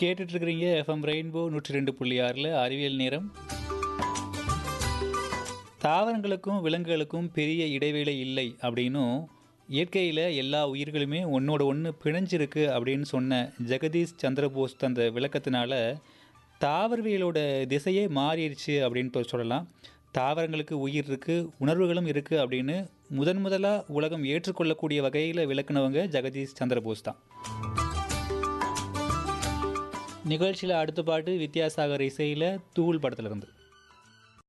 கேட்டுட்டு இருக்கிறீங்க FM rainbow நூற்றி ரெண்டு புள்ளி ஆறில் அறிவியல் நேரம் தாவரங்களுக்கும் விலங்குகளுக்கும் பெரிய இடைவேளை இல்லை அப்படின்னும் இயற்கையில் எல்லா உயிர்களுமே ஒன்றோட ஒன்று பிணைஞ்சிருக்கு அப்படின்னு சொன்ன ஜெகதீஷ் சந்திரபோஸ் தந்த விளக்கத்தினால தாவரவியலோட திசையே மாறிடுச்சு அப்படின்னு சொல்லலாம் தாவரங்களுக்கு உயிர் இருக்குது உணர்வுகளும் இருக்குது அப்படின்னு முதன் முதலாக உலகம் ஏற்றுக்கொள்ளக்கூடிய வகையில் விளக்குனவங்க ஜெகதீஷ் சந்திரபோஸ் தான் நிகழ்ச்சியில் அடுத்த பாட்டு வித்யாசாகர் இசையில் தூள் படத்துல இருந்து